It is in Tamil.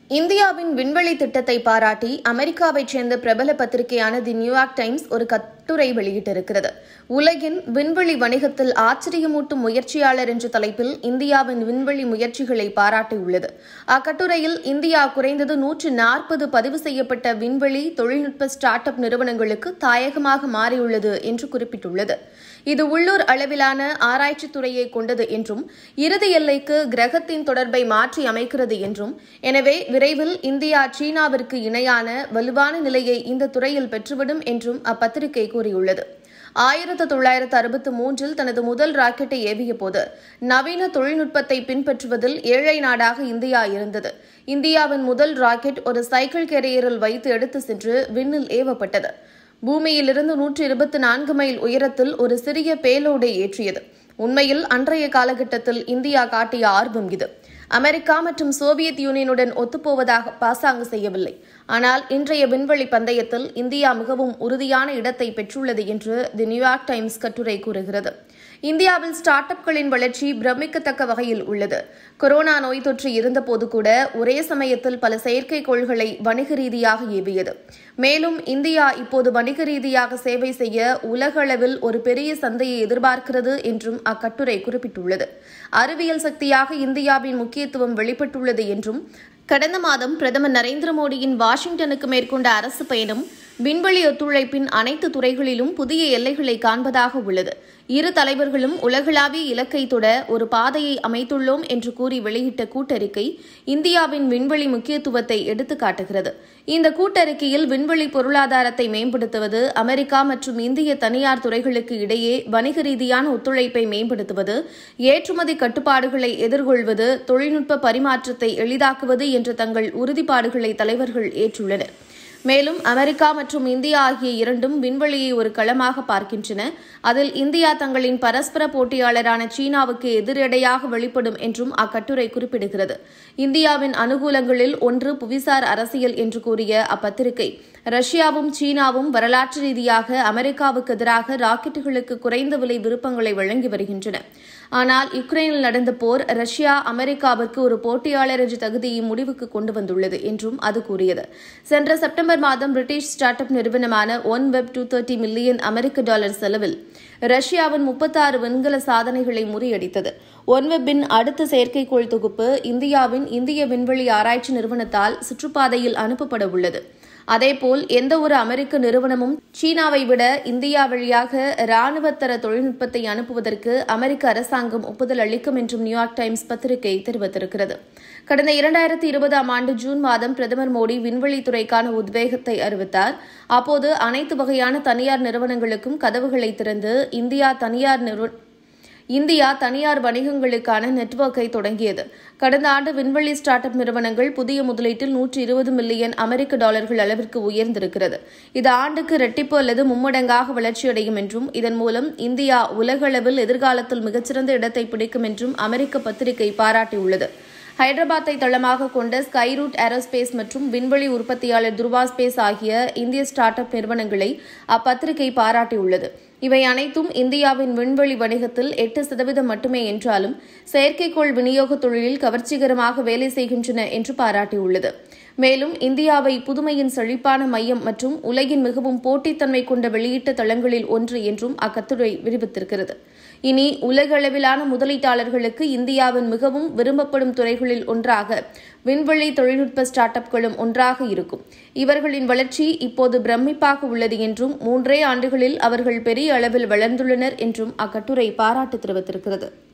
இந்தியாவின் விண்வெளி திட்டத்தை பாராட்டி அமெரிக்காவைச் சேர்ந்த பிரபல பத்திரிகையான தி நியூயார்க் டைம்ஸ் ஒரு கட்டுரை வெளியிட்டிருக்கிறது உலகின் விண்வெளி வணிகத்தில் ஆச்சரியமூட்டும் முயற்சியாளர் என்ற தலைப்பில் இந்தியாவின் விண்வெளி முயற்சிகளை பாராட்டியுள்ளது அக்கட்டுரையில் இந்தியா குறைந்தது நூற்று நாற்பது பதிவு செய்யப்பட்ட விண்வெளி தொழில்நுட்ப ஸ்டார்ட் அப் நிறுவனங்களுக்கு தாயகமாக மாறியுள்ளது என்று குறிப்பிட்டுள்ளது இது உள்ளூர் அளவிலான ஆராய்ச்சித் துறையை கொண்டது என்றும் இறுதி எல்லைக்கு கிரகத்தின் தொடர்பை மாற்றி அமைக்கிறது என்றும் எனவே விரைவில் இந்தியா சீனாவிற்கு இணையான வலுவான நிலையை இந்த துறையில் பெற்றுவிடும் என்றும் அப்பத்திரிகை கூறியுள்ளது ஆயிரத்து தொள்ளாயிரத்து அறுபத்து மூன்றில் தனது முதல் ராக்கெட்டை ஏவிய போது நவீன தொழில்நுட்பத்தை பின்பற்றுவதில் ஏழை நாடாக இந்தியா இருந்தது இந்தியாவின் முதல் ராக்கெட் ஒரு சைக்கிள் கேரியரில் வைத்து எடுத்து சென்று விண்ணில் ஏவப்பட்டது பூமியிலிருந்து நூற்று இருபத்தி நான்கு மைல் உயரத்தில் ஒரு சிறிய பேலோடை ஏற்றியது உண்மையில் அன்றைய காலகட்டத்தில் இந்தியா காட்டிய ஆர்வம் இது அமெரிக்கா மற்றும் சோவியத் யூனியனுடன் ஒத்துப்போவதாக பாசாங்கு செய்யவில்லை ஆனால் இன்றைய விண்வெளி பந்தயத்தில் இந்தியா மிகவும் உறுதியான இடத்தை பெற்றுள்ளது என்று தி நியூயார்க் டைம்ஸ் கட்டுரை கூறுகிறது இந்தியாவில் ஸ்டார்ட் அப்களின் வளர்ச்சி பிரமிக்கத்தக்க வகையில் உள்ளது கொரோனா நோய் தொற்று இருந்தபோது கூட ஒரே சமயத்தில் பல செயற்கைக்கோள்களை வணிக ரீதியாக ஏவியது மேலும் இந்தியா இப்போது வணிக ரீதியாக சேவை செய்ய உலகளவில் ஒரு பெரிய சந்தையை எதிர்பார்க்கிறது என்றும் அக்கட்டுரை குறிப்பிட்டுள்ளது அறிவியல் சக்தியாக இந்தியாவின் முக்கியத்துவம் வெளிப்பட்டுள்ளது என்றும் கடந்த மாதம் பிரதமர் நரேந்திர மோடியின் வாஷிங்டனுக்கு மேற்கொண்ட அரசு பயணம் விண்வெளி ஒத்துழைப்பின் அனைத்து துறைகளிலும் புதிய எல்லைகளை காண்பதாக உள்ளது இரு தலைவர்களும் உலகளாவிய இலக்கை தொட ஒரு பாதையை அமைத்துள்ளோம் என்று கூறி வெளியிட்ட கூட்டறிக்கை இந்தியாவின் விண்வெளி முக்கியத்துவத்தை எடுத்துக்காட்டுகிறது இந்த கூட்டறிக்கையில் விண்வெளி பொருளாதாரத்தை மேம்படுத்துவது அமெரிக்கா மற்றும் இந்திய தனியார் துறைகளுக்கு இடையே வணிக ரீதியான ஒத்துழைப்பை மேம்படுத்துவது ஏற்றுமதி கட்டுப்பாடுகளை எதிர்கொள்வது தொழில்நுட்ப பரிமாற்றத்தை எளிதாக்குவது என்ற தங்கள் உறுதிப்பாடுகளை தலைவர்கள் ஏற்றுள்ளனர் மேலும் அமெரிக்கா மற்றும் இந்தியா ஆகிய இரண்டும் விண்வெளியை ஒரு களமாக பார்க்கின்றன அதில் இந்தியா தங்களின் பரஸ்பர போட்டியாளரான சீனாவுக்கு எதிரடையாக வெளிப்படும் என்றும் அக்கட்டுரை குறிப்பிடுகிறது இந்தியாவின் அனுகூலங்களில் ஒன்று புவிசார் அரசியல் என்று கூறிய அப்பத்திரிகை ரஷ்யாவும் சீனாவும் வரலாற்று ரீதியாக அமெரிக்காவுக்கு எதிராக ராக்கெட்டுகளுக்கு குறைந்த விலை விருப்பங்களை வழங்கி வருகின்றன ஆனால் யுக்ரைனில் நடந்த போர் ரஷ்யா அமெரிக்காவிற்கு ஒரு போட்டியாளர் என்ற தகுதியை முடிவுக்கு கொண்டு வந்துள்ளது என்றும் அது கூறியது சென்ற செப்டம்பர் மாதம் பிரிட்டிஷ் ஸ்டார்ட் அப் நிறுவனமான OneWeb two thirty million அமெரிக்க டாலர் செலவில் ரஷ்யாவின் முப்பத்தாறு விண்கல சாதனைகளை முறியடித்தது ஒன்வெப்பின் அடுத்த செயற்கைக்கோள் தொகுப்பு இந்தியாவின் இந்திய விண்வெளி ஆராய்ச்சி நிறுவனத்தால் சுற்றுப்பாதையில் அனுப்பப்பட உள்ளது அதேபோல் எந்த ஒரு அமெரிக்க நிறுவனமும் சீனாவை விட இந்தியா வழியாக ராணுவத்தர தொழில்நுட்பத்தை அனுப்புவதற்கு அமெரிக்க அரசாங்கம் ஒப்புதல் அளிக்கும் என்றும் நியூயார்க் டைம்ஸ் பத்திரிகை தெரிவித்திருக்கிறது கடந்த இரண்டாயிரத்தி இருபதாம் ஆண்டு ஜூன் மாதம் பிரதமர் மோடி விண்வெளித்துறைக்கான உத்வேகத்தை அறிவித்தார் அப்போது அனைத்து வகையான தனியார் நிறுவனங்களுக்கும் கதவுகளை திறந்து இந்தியா தனியார் நிறுவ இந்தியா தனியார் வணிகங்களுக்கான நெட்வொர்க்கை தொடங்கியது கடந்த ஆண்டு விண்வெளி ஸ்டார்ட் அப் நிறுவனங்கள் புதிய முதலீட்டில் நூற்றி இருபது மில்லியன் அமெரிக்க டாலர்கள் அளவிற்கு உயர்ந்திருக்கிறது இது ஆண்டுக்கு இரட்டிப்பு அல்லது மும்மடங்காக வளர்ச்சியடையும் என்றும் இதன் மூலம் இந்தியா உலகளவில் எதிர்காலத்தில் மிகச்சிறந்த இடத்தை பிடிக்கும் என்றும் அமெரிக்க பத்திரிகை பாராட்டியுள்ளது ஹைதராபாத்தை தளமாக கொண்ட ஸ்கைரூட் ஏரோஸ்பேஸ் மற்றும் விண்வெளி உற்பத்தியாளர் துருவா ஸ்பேஸ் ஆகிய இந்திய ஸ்டார்ட் அப் நிறுவனங்களை அப்பத்திரிகை பாராட்டியுள்ளது இவை அனைத்தும் இந்தியாவின் விண்வெளி வணிகத்தில் எட்டு சதவீதம் மட்டுமே என்றாலும் செயற்கைக்கோள் விநியோக தொழிலில் கவர்ச்சிகரமாக வேலை செய்கின்றன என்று பாராட்டியுள்ளது மேலும் இந்தியாவை புதுமையின் செழிப்பான மையம் மற்றும் உலகின் மிகவும் போட்டித்தன்மை கொண்ட வெளியீட்டு தளங்களில் ஒன்று என்றும் அக்கட்டுரை விரிவித்திருக்கிறது இனி உலக அளவிலான முதலீட்டாளர்களுக்கு இந்தியாவின் மிகவும் விரும்பப்படும் துறைகளில் ஒன்றாக விண்வெளி தொழில்நுட்ப ஸ்டார்ட் அப்களும் ஒன்றாக இருக்கும் இவர்களின் வளர்ச்சி இப்போது பிரமிப்பாக உள்ளது என்றும் மூன்றே ஆண்டுகளில் அவர்கள் பெரிய அளவில் வளர்ந்துள்ளனர் என்றும் அக்கட்டுரை பாராட்டு தெரிவித்திருக்கிறது